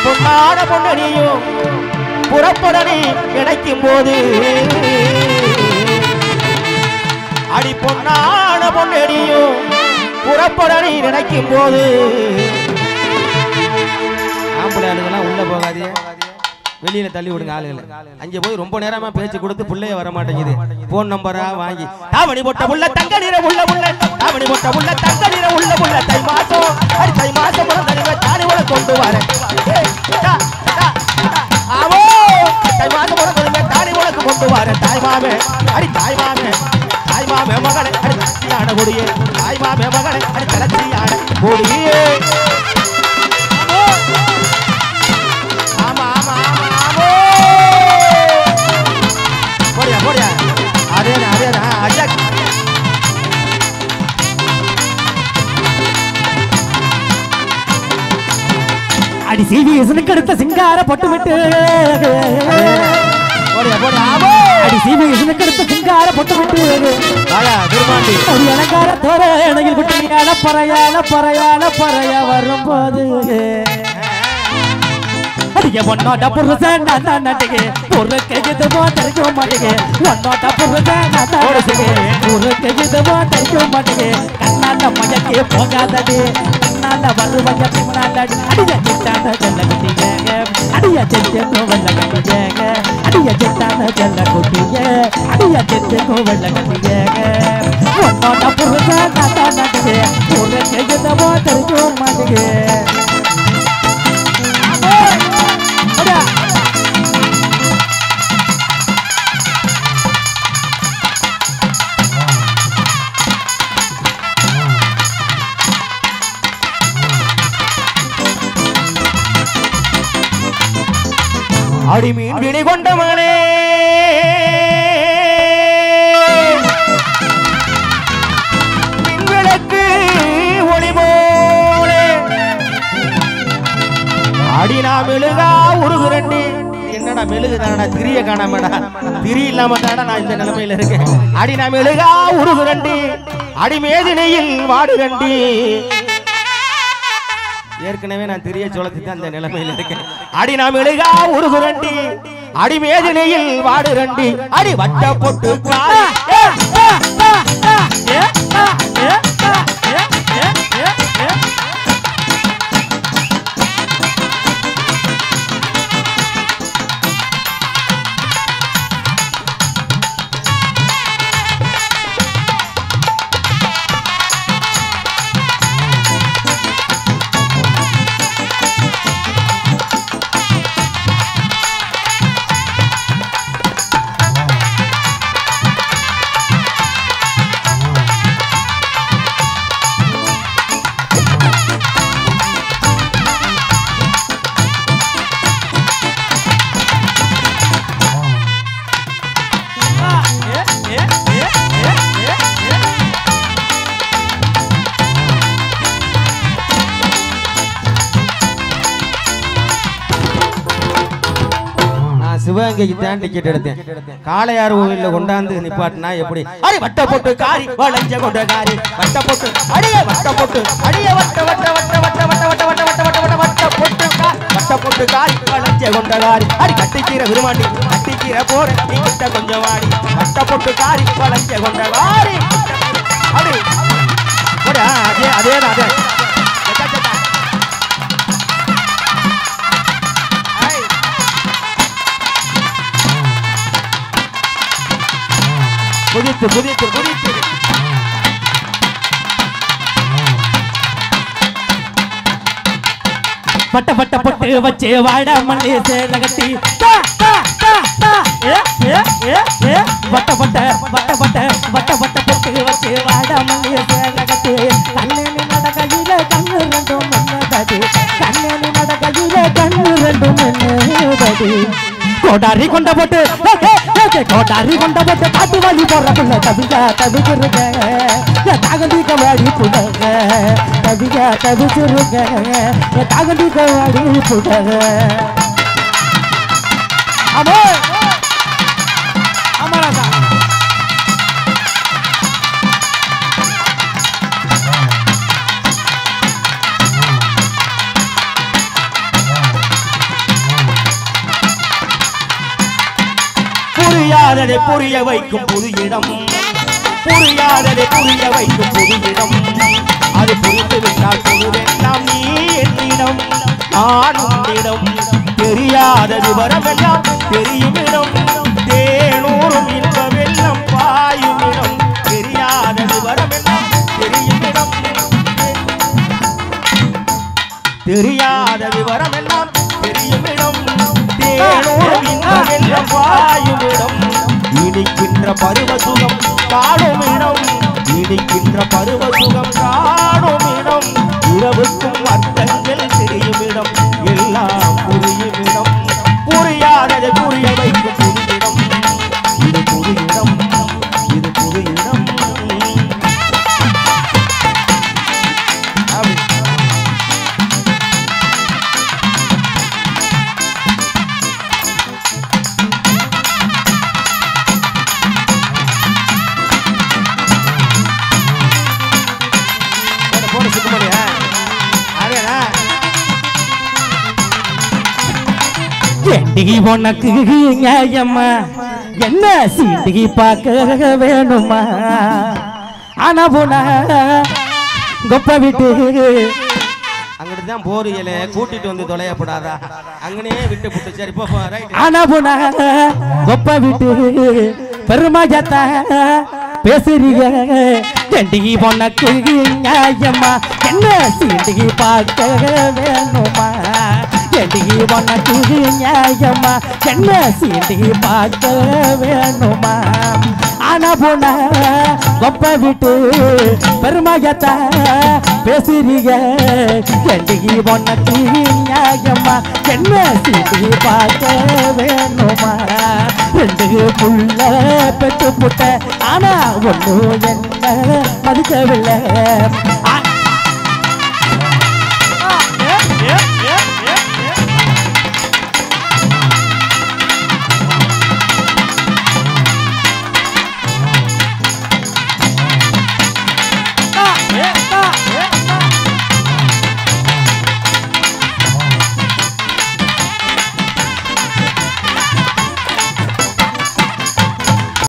பொன்னான பொன்னணியும் புறப்படனி நினைக்கும் போது அடி பொன்னான பொன்னணியும் புறப்படனி நினைக்கும் போது ஆம்பளை ஆளுங்கெல்லாம் உள்ள போகாதே வெளியில தள்ளி விடுங்க ஆளுகளை அங்க போய் ரொம்ப நேரமா பேச்சு கொடுத்து புள்ளைய வர மாட்டேங்குது போன் நம்பரா வாங்கி தாவணி போட்ட புள்ள தங்க நிற உள்ள புள்ள தாவணி போட்ட புள்ள தங்க நிற உள்ள புள்ள தை மாசம் அடி தை மாசம் புறம் தனிவ தாடி உள்ள கொண்டு வரேன் ஏய், டா, டா, டா. ஆவோ தை மாசம் புறம் தனிவ தாடி உனக்கு கொண்டு வரேன் தாய் மாமே அடி தாய் மாமே தாய் மாமே மகனை அடி தலச்சியான கொடியே தாய் மாமே மகனை அடி தலச்சியான கொடியே ஆமா ஆமா ஆமா ஆமா போடியா போடியா அதேதான் அதேதான் அஜாக் அடி சிவி இசனுக்கு எடுத்த சிங்கார பொட்டுமிட்டு போடியா போடியா ஆமா அடி சிவி இசனுக்கு எடுத்த சிங்கார பொட்டுமிட்டு வாயா திருமாண்டி ஒரு இலங்கார தோர இணையில் குட்டியான பறையால பறையால பறைய வரும்போது அடிக்க ஒன்னோட புருஷன் நான் தான் நட்டுக்கு பொருளுக்கு இதுவோ தெரிக்க மாட்டேங்க ஒன்னோட புருஷன் நான் தான் நட்டுக்கு பொருளுக்கு இதுவோ தெரிக்க மாட்டேங்க கண்ணால மயக்கே போகாதடி கண்ணால வருவங்க பின்னால அடிய சிட்டான செல்ல குட்டிங்க அடிய செத்து கோவல்ல கட்டிங்க அடிய சிட்டான செல்ல குட்டிங்க அடிய செத்து கோவல்ல கட்டிங்க ஒன்னோட புருஷன் நான் தான் நட்டுக்கு பொருளுக்கு இதுவோ தெரிக்க மாட்டேங்க அடி மீன் விழி கொண்ட மகளே மின்விளக்கு ஒளி போலே அடி நான் மெழுகா உருகுரண்டி என்னடா மெழுகு தானடா திரிய காணாமடா திரி இல்லாம தானடா நான் இந்த நிலைமையில இருக்கேன் அடி நான் மெழுகா உருகுரண்டி அடி மேதினையில் வாடுகண்டி ஏற்கனவே நான் திரிய சோளத்து தான் அந்த நிலைமையில இருக்கேன் அடி நாம் எழுகா உருகுரண்டி அடி மேதினையில் வாடுரண்டி அடி வட்ட பொட்டு காரி நான் சிவகங்கைக்கு தான் டிக்கெட் எடுத்தேன் காளையார் கோவில்ல கொண்டாந்து நிப்பாட்டினா எப்படி அடி வட்ட போட்டு காரி வளைஞ்ச கொண்ட காரி வட்ட போட்டு அடிய வட்ட போட்டு அடிய வட்ட வட்ட வட்ட வட்ட வட்ட வட்ட வட்ட வட்ட வட்ட வட்ட வட்ட போட்டு கா- வட்ட போட்டு காரி வளைஞ்ச கொண்ட காரி அடி கட்டிக்கீரை விருமாண்டி கட்டிக்கீரை போற நீ கிட்ட கொஞ்சம் வாடி வட்ட போட்டு காரி வளைஞ்ச கொண்ட காரி அடி போடா, அதே அதே தான் அதே செத்தா, செத்தா. ஐய். குதித்து குதித்து குதித்து பட்ட பட்ட பொட்டு வச்சு வாட மல்லி சேல கட்டி தா, தா, தா, தா. ஏ, ஏ, ஏ, ஏ. வட்ட பட்ட வட்ட பட்ட வட்ட பட்ட பொட்டு வச்சு வாட மல்லி சேல கட்டி கண்ணனி நடக்கையில கண்ணு ரெண்டும் மன்னதடி கண்ணனி நடக்கையில கண்ணு ரெண்டும் மன்னதடி கோடாரி கொண்ட போட்டு ஏ, ஏ, ஏ, ஏ, கோடாரி கொண்ட போட்டு காட்டு வழி போற புள்ள தவிக்க தவிக்கிறங்க தாகடிக்க வாடி புடங்க தவிக்க தவிச்சிருங்க தாகடிக்க வாடி புடங்க அமோ அமராசா புரியாததை புரிய வைக்கும் புது இடம் புரியாததை புரிய வைக்கும் புது இடம் அது புரிந்து விட்டால் பொழுதெல்லாம் நீ என்னிடம் ஆணும் இடம் தெரியாத விவரம் எல்லாம் தெரியும் இடம் தேனூரும் இன்ப வெள்ளம் பாயும் இடம் தெரியாத விவரம் எல்லாம் தெரியும் இடம் தெரியாத விவரம் எல்லாம் தெரியும் இடம் தேனூரும் இன்ப வெள்ளம் பாயும் இடம் இனிக்கின்ற பருவ சுகம் காணும் இடம் இனிக்கின்ற பருவ சுகம் காணும் இடம் இரவுக்கும் அர்த்தங்கள் தெரியும் இடம் எல்லாம் புரியும் இடம் புரியாததை புரிய வைக்கும் புது இடம் இது புது இடம் இது புது இடம் அப்படி. போடு, போடு சுத்தமணியா அதேண்ணா எண்டிகி உனக்கு நியாயம்மா என்ன சீண்டிகி பார்க்க வேணுமா ஆனா போனா கொப்ப விட்டு அங்கிட்டு தான் போறியல கூட்டிட்டு வந்து தொலையப்படாதா அங்கனே விட்டு புட்டு சரி போ ரைட் ஆனா போனா கொப்ப விட்டு பெருமாஜத்த பேசுறீங்க எண்டிகி உனக்கு நியாயம்மா என்ன சீண்டிகி பார்க்க வேணுமா எண்டிகி உனக்கு நியாயம்மா என்ன சீண்டிகி பார்க்க வேணுமா ஆனா போனா கொப்ப விட்டு பெருமாஜத்த பேசுறீங்க எண்டிகி உனக்கு நியாயம்மா என்ன சீண்டிகி பார்க்க வேணுமா ரெண்டு புள்ள பெற்று புட்ட ஆனா ஒண்ணு என்ன மதிக்கவில்லை